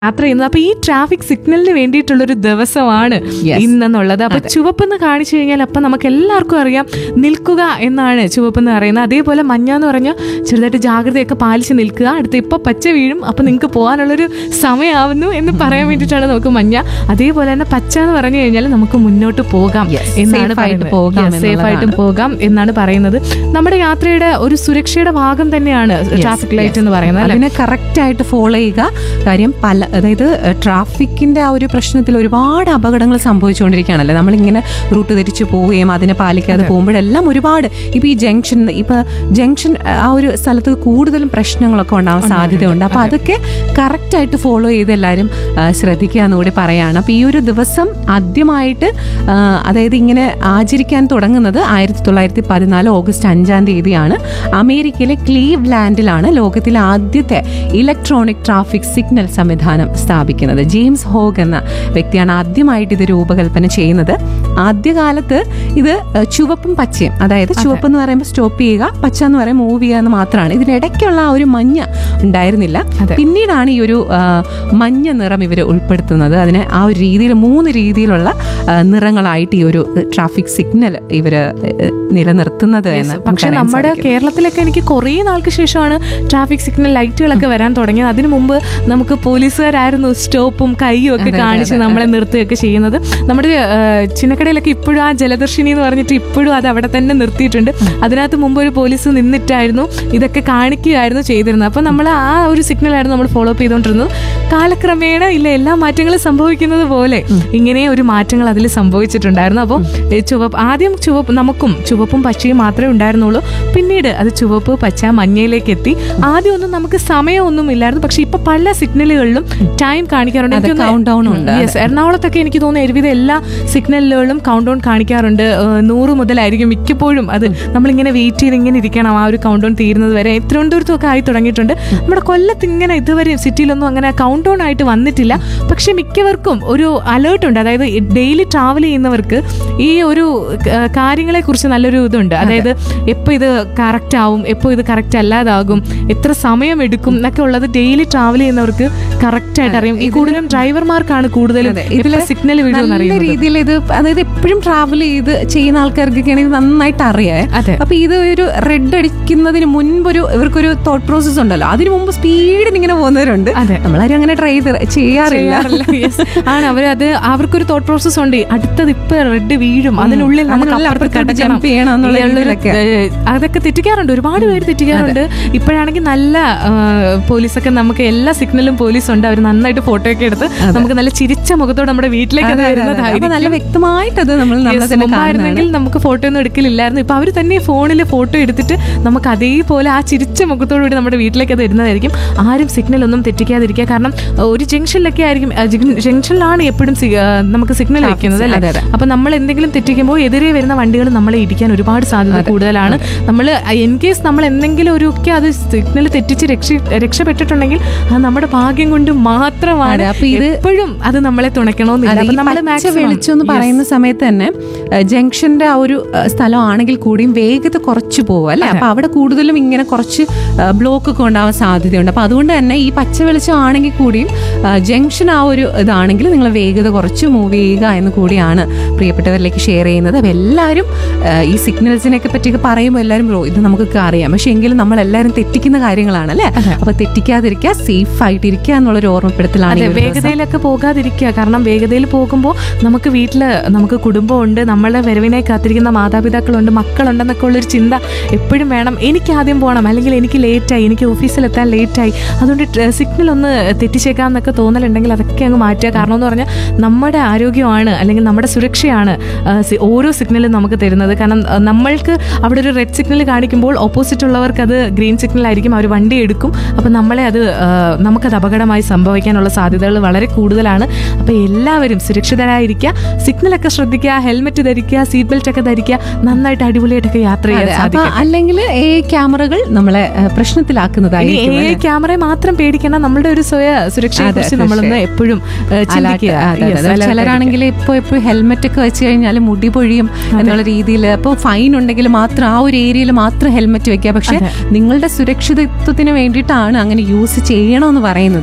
യാത്ര ചെയ്യുന്നത് അപ്പൊ ഈ ട്രാഫിക് സിഗ്നലിന് വേണ്ടിയിട്ടുള്ളൊരു ദിവസമാണ് Yes. ഇന്നെന്നുള്ളത് അപ്പൊ ചുവപ്പെന്ന് കാണിച്ചു കഴിഞ്ഞാൽ അപ്പൊ നമുക്ക് എല്ലാവർക്കും അറിയാം നിൽക്കുക എന്നാണ് ചുവപ്പെന്ന് പറയുന്നത് അതേപോലെ മഞ്ഞ എന്ന് പറഞ്ഞാൽ ചെറുതായിട്ട് ജാഗ്രതയൊക്കെ പാലിച്ച് നിൽക്കുക അടുത്ത് ഇപ്പൊ പച്ച വീഴും അപ്പൊ നിങ്ങൾക്ക് പോകാനുള്ളൊരു സമയമാവുന്നു എന്ന് പറയാൻ വേണ്ടിയിട്ടാണ് നമുക്ക് മഞ്ഞ അതേപോലെ തന്നെ പച്ച എന്ന് പറഞ്ഞു കഴിഞ്ഞാൽ നമുക്ക് മുന്നോട്ട് പോകാം Yes. എന്നാണ് Safe ആയിട്ട് പോകാം സേഫ് ആയിട്ടും എന്നുള്ളതാണ്. പോകാം എന്നാണ് പറയുന്നത് നമ്മുടെ യാത്രയുടെ ഒരു സുരക്ഷയുടെ ഭാഗം തന്നെയാണ് ട്രാഫിക് ലൈറ്റ് എന്ന് പറയുന്നത് അല്ലേ? അതിനെ കറക്റ്റ് ആയിട്ട് ഫോളോ ചെയ്യുക കാര്യം പല അതായത് ട്രാഫിക്കിന്റെ ആ ഒരു പ്രശ്നത്തിൽ ഒരുപാട് അപകടങ്ങൾ സംഭവിച്ചുകൊണ്ടിരിക്കുകയാണല്ലോ നമ്മളിങ്ങനെ റൂട്ട് തിരിച്ചു പോവുകയും അതിനെ പാലിക്കാതെ പോകുമ്പോഴെല്ലാം ഒരുപാട് ഇപ്പൊ ഈ ജംഗ്ഷൻ ഇപ്പൊ ജംഗ്ഷൻ ആ ഒരു സ്ഥലത്ത് കൂടുതലും പ്രശ്നങ്ങളൊക്കെ ഉണ്ടാവാൻ സാധ്യതയുണ്ട് അപ്പൊ അതൊക്കെ കറക്റ്റ് ആയിട്ട് ഫോളോ ചെയ്ത് എല്ലാവരും ആ, ശ്രദ്ധിക്കുക എന്നുകൂടി പറയാണ് അപ്പൊ ഈ ഒരു ദിവസം ആദ്യമായിട്ട് ആ, അതായത് ഇങ്ങനെ ആചരിക്കാൻ തുടങ്ങുന്നത് ആയിരത്തി തൊള്ളായിരത്തി പതിനാല് ഓഗസ്റ്റ് അഞ്ചാം തീയതിയാണ് അമേരിക്കയിലെ ക്ലീവ് ലാൻഡിലാണ് ലോകത്തിലെ ആദ്യത്തെ ഇലക്ട്രോണിക് ട്രാഫിക് സിഗ്നൽ സംവിധാനം സ്ഥാപിക്കുന്നത് ജെയിംസ് ഹോഗ് എന്ന വ്യക്തിയാണ് ആദ്യമായിട്ട് ഇത് രൂപകൽപ്പന ചെയ്യുന്നത് ആദ്യകാലത്ത് ഇത് ഏഹ്, ചുവപ്പും പച്ചയും അതായത് ചുവപ്പ് എന്ന് പറയുമ്പോൾ സ്റ്റോപ്പ് ചെയ്യുക പച്ച എന്ന് പറയുമ്പോൾ മൂവ് ചെയ്യുക എന്ന് മാത്രമാണ് ഇതിനിടയ്ക്കുള്ള ആ ഒരു മഞ്ഞ ഉണ്ടായിരുന്നില്ല അതെ. പിന്നീടാണ് ഈ ഒരു ആ, മഞ്ഞ നിറം ഇവർ ഉൾപ്പെടുത്തുന്നത് അതിനെ ആ ഒരു രീതിയിൽ മൂന്ന് രീതിയിലുള്ള ആ, നിറങ്ങളായിട്ട് ഈ ഒരു ട്രാഫിക് സിഗ്നൽ ഇവര് ഏഹ്, നിലനിർത്തുന്നത് എന്ന് പക്ഷെ നമുക്കറിയാൻ നമ്മുടെ സാധിക്കും. കേരളത്തിലൊക്കെ എനിക്ക് കുറേ നാൾക്ക് ശേഷമാണ് ട്രാഫിക് സിഗ്നൽ ലൈറ്റുകളൊക്കെ വരാൻ തുടങ്ങിയത് അതിനു മുമ്പ് നമുക്ക് പോലീസുകാരായിരുന്നു സ്റ്റോപ്പും കൈയും ഒക്കെ കാണിച്ച് നമ്മളെ നിർത്തുകയൊക്കെ ചെയ്യുന്നത് നമ്മുടെ ആ, ചിന്നക്കടയിലൊക്കെ ഇപ്പോഴും ആ ജലദർശിനി എന്ന് പറഞ്ഞിട്ട് ഇപ്പോഴും അത് അവിടെ തന്നെ നിർത്തിയിട്ടുണ്ട് അതിനകത്ത് മുമ്പ് ഒരു പോലീസ് നിന്നിട്ടായിരുന്നു ഇതൊക്കെ കാണിക്കുകയായിരുന്നു ചെയ്തിരുന്നത് അപ്പം നമ്മൾ ആ ഒരു സിഗ്നലായിരുന്നു നമ്മൾ ഫോളോ അപ്പ് ചെയ്തുകൊണ്ടിരുന്നത് കാലക്രമേണ ഇല്ല എല്ലാ മാറ്റങ്ങളും സംഭവിക്കുന്നത് പോലെ ഇങ്ങനെ ഒരു മാറ്റങ്ങൾ അതിൽ സംഭവിച്ചിട്ടുണ്ടായിരുന്നു അപ്പോൾ ചുവപ്പ് ആദ്യം ചുവപ്പ് നമുക്കും ചുവപ്പും പച്ചയും മാത്രമേ ഉണ്ടായിരുന്നുള്ളൂ പിന്നീട് അത് ചുവപ്പ് പച്ച മഞ്ഞയിലേക്ക് എത്തി ആദ്യം ഒന്നും നമുക്ക് സമയമൊന്നും ഇല്ലായിരുന്നു പക്ഷെ ഇപ്പൊ പല സിഗ്നലുകളിലും ടൈം കാണിക്കാറുണ്ട് അതെ, എനിക്ക് count down ഉണ്ട്. യെസ് എറണാകുളത്തൊക്കെ എനിക്ക് തോന്നുന്നു ഒരുവിധം എല്ലാ സിഗ്നലുകളിലും കൗണ്ട് ഡൗൺ കാണിക്കാറുണ്ട് ഏഹ് നൂറ് മുതലായിരിക്കും മിക്കപ്പോഴും അത് നമ്മളിങ്ങനെ വെയിറ്റ് ചെയ്ത് ഇങ്ങനെ ഇരിക്കണം ആ ഒരു കൗണ്ട് ഡൗൺ തീരുന്നത് വരെ തിരുവനന്തപുരത്തും ഒക്കെ ആയി തുടങ്ങിയിട്ടുണ്ട് നമ്മുടെ കൊല്ലത്ത് ഇങ്ങനെ ഇതുവരെ സിറ്റിയിലൊന്നും അങ്ങനെ കൗണ്ട് ഡൗൺ ആയിട്ട് വന്നിട്ടില്ല പക്ഷെ മിക്കവർക്കും ഒരു അലേർട്ട് ഉണ്ട് അതായത് ഡെയിലി ട്രാവൽ ചെയ്യുന്നവർക്ക് ഈ ഒരു കാര്യങ്ങളെ കുറിച്ച് നല്ലൊരു ഇതുണ്ട് അതായത് എപ്പോൾ ഇത് കറക്റ്റ് ആവും എപ്പോൾ ഇത് കറക്റ്റ് അല്ലാതാകും എത്ര സമയം എടുക്കും എന്നൊക്കെ ഉള്ളത് ഡെയിലി ട്രാവൽ ചെയ്യുന്നവർക്ക് കറക്റ്റ് ആയിട്ട് അറിയാം ഈ കൂടുതലും ഡ്രൈവർമാർക്കാണ് കൂടുതലും അതെ, ഇതിലെ ഇതില് സിഗ്നൽ വീഴുമെന്ന് നല്ല അറിയുന്നത് രീതിയിൽ ഇത് അതായത് എപ്പോഴും ട്രാവൽ ചെയ്ത് ചെയ്യുന്ന ആൾക്കാർക്കൊക്കെയാണ് ഇത് നന്നായിട്ട് അറിയാം അതെ. അപ്പൊ ഇത് ഒരു റെഡ് അടിക്കുന്നതിന് മുൻപൊരു ഇവർക്കൊരു തോട്ട് പ്രോസസ് ഉണ്ടല്ലോ അതിന് മുമ്പ് സ്പീഡിന് ഇങ്ങനെ പോകുന്നവരുണ്ട് അതെ. നമ്മളാരും അങ്ങനെ ട്രൈ ചെയ്യാറില്ല ചെയ്യാറില്ല Yes. ആണ് അവരത് അവർക്കൊരു തോട്ട് പ്രോസസ് ഉണ്ട് അടുത്തത് ഇപ്പൊ റെഡ് വീഴും അതിനുള്ളിൽ നമുക്ക് അതിനുള്ളിൽ അപ്പുറത്ത് അപ്പുറത്തോട്ട് കടക്കണം. jump ചെയ്യണം എന്നുള്ള ഇയാളുടെ ഒരു, രീതിയിലൊക്കെ. ഏഹ്, അതൊക്കെ തെറ്റിക്കാറുണ്ട് ഒരുപാട് പേര് തെറ്റിക്കാറുണ്ട് ഇപ്പോഴാണെങ്കിൽ നല്ല ഏഹ്, പോലീസൊക്കെ നമുക്ക് എല്ലാ സിഗ്നലും പോലീസ് ഉണ്ട് അവർ നന്നായിട്ട് ഫോട്ടോ ഒക്കെ എടുത്ത് നമുക്ക് നല്ല ചിരിച്ച മുഖത്തോടെ നമ്മുടെ വീട്ടിലേക്ക് അത് അതെ, അതെ, അതെ. അപ്പൊ വരുന്നതായിരിക്കും നല്ല വ്യക്തമായിട്ട് അത് നമ്മൾ നമ്മളെ Yes, തന്നെ മുമ്പായിരുന്നെങ്കിൽ നമുക്ക് ഫോട്ടോ ഒന്നും എടുക്കലില്ലായിരുന്നു ഇപ്പൊ അവർ തന്നെ ഫോണിൽ ഫോട്ടോ എടുത്തിട്ട് നമുക്ക് അതേപോലെ ആ ചിരിച്ച മുഖത്തോടുകൂടി നമ്മുടെ വീട്ടിലേക്ക് അത് ഇടുന്നതായിരിക്കും ആരും സിഗ്നൽ ഒന്നും തെറ്റിക്കാതിരിക്കുക കാരണം അഹ് ഒരു ജംഗ്ഷനിലൊക്കെ ആയിരിക്കും അഹ് ജംഗ്ഷൻ- ജംഗ്ഷനിലാണ് എപ്പോഴും സി- അഹ് നമുക്ക് സിഗ്നൽ വെക്കുന്നത് അതെ, അല്ലേ അതെ. അപ്പൊ നമ്മൾ എന്തെങ്കിലും തെറ്റിക്കുമ്പോൾ എതിരെ വരുന്ന വണ്ടികൾ നമ്മളെ ഇടിക്കാൻ ഒരുപാട് സാധ്യത കൂടുതലാണ് നമ്മൾ എൻ കേസ് നമ്മൾ എന്തെങ്കിലും ഒരു ഒക്കെ അത് സിഗ്നൽ തെറ്റിച്ച് രക്ഷ രക്ഷപ്പെട്ടിട്ടുണ്ടെങ്കിൽ അത് നമ്മുടെ ഭാഗ്യം കൊണ്ട് മാത്രമാണ് അതെ, അപ്പൊ ഇത് എപ്പോഴും അത് നമ്മളെ തുണയ്ക്കണമെന്നില്ല അതെ, അപ്പൊ ഈ നമ്മൾ പച്ച വെളിച്ചം എന്ന് പറയുന്ന സമയത്ത് തന്നെ ഏഹ്, ജംഗ്ഷന്റെ ആ ഒരു ഏഹ്, സ്ഥലമാണെങ്കിൽ കൂടിയും വേഗത കുറച്ച് പോകും അല്ലെ അപ്പൊ അവിടെ കൂടുതലും ഇങ്ങനെ കുറച്ച് ഏഹ്, ബ്ലോക്ക് ഒക്കെ ഉണ്ടാവാൻ സാധ്യതയുണ്ട് അപ്പൊ അതുകൊണ്ട് തന്നെ ഈ പച്ച വെളിച്ചം ആണെങ്കിൽ കൂടിയും ഏഹ്, ജംഗ്ഷൻ ആ ഒരു ഇതാണെങ്കിൽ നിങ്ങൾ വേഗത കുറച്ച് മൂവ് ചെയ്യുക എന്ന് കൂടിയാണ് പ്രിയപ്പെട്ടവരിലേക്ക് ഷെയർ ചെയ്യുന്നത് അപ്പൊ എല്ലാവരും ഏഹ്, ഈ സിഗ്നൽസിനെയൊക്കെ പറ്റിയൊക്കെ പറയുമ്പോൾ എല്ലാവരും "ഓ, ഇത് നമുക്കൊക്കെ അറിയാം പക്ഷെ എങ്കിലും നമ്മൾ എല്ലാവരും തെറ്റിക്കുന്ന കാര്യങ്ങളാണ് അല്ലെ അപ്പൊ തെറ്റിക്കാതിരിക്കുക സേഫ് ആയിട്ടിരിക്കുക എന്നുള്ളൊരു ഓർമ്മപ്പെടുത്തലാണ് ഈ അതെ ഒരു ദിവസം. വേഗതയിലൊക്കെ പോകാതിരിക്കുക കാരണം വേഗതയിൽ പോകുമ്പോൾ നമുക്ക് വീട്ടിൽ നമുക്ക് കുടുംബമുണ്ട് നമ്മളുടെ വരവിനെ കാത്തിരിക്കുന്ന മാതാപിതാക്കളുണ്ട് മക്കളുണ്ടെന്നൊക്കെ ഉള്ളൊരു ചിന്ത എപ്പോഴും വേണം എനിക്ക് ആദ്യം പോകണം അല്ലെങ്കിൽ എനിക്ക് ലേറ്റായി എനിക്ക് ഓഫീസിലെത്താൻ ലേറ്റായി അതുകൊണ്ട് സിഗ്നൽ ഒന്ന് തെറ്റിച്ചേക്കാം എന്നൊക്കെ തോന്നലുണ്ടെങ്കിൽ അതൊക്കെ അങ്ങ് മാറ്റുക കാരണം എന്ന് പറഞ്ഞാൽ നമ്മുടെ ആരോഗ്യമാണ് അല്ലെങ്കിൽ നമ്മുടെ സുരക്ഷയാണ് ആ, സി- ഓരോ സിഗ്നലും നമുക്ക് തരുന്നത് കാരണം ആ, നമ്മൾക്ക് അവിടെ ഒരു റെഡ് സിഗ്നൽ കാണിക്കുമ്പോൾ ഓപ്പോസിറ്റ് ഉള്ളവർക്ക് അത് ഗ്രീൻ സിഗ്നൽ ആയിരിക്കും അവർ വണ്ടി എടുക്കും അപ്പം നമ്മളെ അത് ആ, നമുക്കത് അപകടമായി സംഭവിക്കാനുള്ള സാധ്യതകൾ വളരെ കൂടുതലാണ് അപ്പോൾ എല്ലാവരും സുരക്ഷിതരായിരിക്കുക സിഗ്നലൊക്കെ ശ്രദ്ധിക്കുക ഹെൽമെറ്റ് ധരിക്കുക സീറ്റ് ബെൽറ്റ് ഒക്കെ ധരിക്കുക നന്നായിട്ട് അടിപൊളിയായിട്ടൊക്കെ യാത്ര ചെയ്യാൻ അതെ, അപ്പൊ സാധിക്കും അല്ലെങ്കിൽ എ ക്യാമറകൾ നമ്മളെ ഏഹ്, ഇനി പ്രശ്നത്തിലാക്കുന്നതായിരിക്കും എ ക്യാമറയെ മാത്രം പേടിക്കണം നമ്മളുടെ ഒരു സ്വയ സുരക്ഷയെ അതെ, കുറിച്ച് നമ്മളൊന്ന് എപ്പോഴും ഏ, ചിന്തിക്കുക Yes, alert ചിലരാണെങ്കിൽ ഇപ്പൊ ഇപ്പൊ ഹെൽമെറ്റ് ഒക്കെ വെച്ച് കഴിഞ്ഞാൽ മുടി പൊഴിയും എന്നുള്ള രീതിയിൽ ഇപ്പോൾ ഫൈൻ ഉണ്ടെങ്കിൽ മാത്രം ആ ഒരു ഏരിയയിൽ മാത്രം ഹെൽമെറ്റ് വെക്കുക പക്ഷെ നിങ്ങളുടെ സുരക്ഷിതത്വത്തിന് വേണ്ടിയിട്ടാണ് അങ്ങനെ യൂസ് ചെയ്യണമെന്ന് പറയുന്നത് ഇപ്പൊ അങ്ങനെ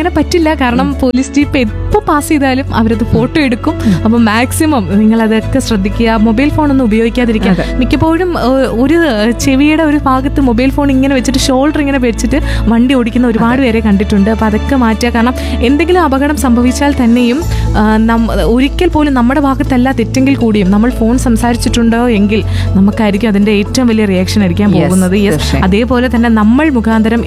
അങ്ങനെ പറ്റില്ല കാരണം പോലീസ് ജീപ്പ് എപ്പോൾ പാസ് ചെയ്താലും അവരത് ഫോട്ടോ എടുക്കും അപ്പോൾ മാക്സിമം നിങ്ങൾ അതൊക്കെ ശ്രദ്ധിക്കുക മൊബൈൽ ഫോൺ ഒന്നും ഉപയോഗിക്കാതിരിക്കുക മിക്കപ്പോഴും ഏഹ്, ഒരു ചെവിയുടെ ഒരു ഭാഗത്ത് മൊബൈൽ ഫോൺ ഇങ്ങനെ വെച്ചിട്ട് ഷോൾഡർ ഇങ്ങനെ വെച്ചിട്ട് വണ്ടി ഓടിക്കുന്ന ഒരുപാട് പേരെ കണ്ടിട്ടുണ്ട് അപ്പോൾ അതൊക്കെ മാറ്റുക കാരണം എന്തെങ്കിലും അപകടം സംഭവിച്ചാൽ തന്നെയും ആ, നം- ഒരിക്കൽ പോലും നമ്മുടെ ഭാഗത്തല്ല തെറ്റെങ്കിൽ കൂടിയും നമ്മൾ ഫോൺ സംസാരിച്ചിട്ടുണ്ടോ എങ്കിൽ നമുക്കായിരിക്കും അതിന്റെ ഏറ്റവും വലിയ റിയാക്ഷൻ ആയിരിക്കാൻ Yes, പോകുന്നത് Yes, തീർച്ചയായും. അതേപോലെ തന്നെ നമ്മൾ മുഖാന്തരം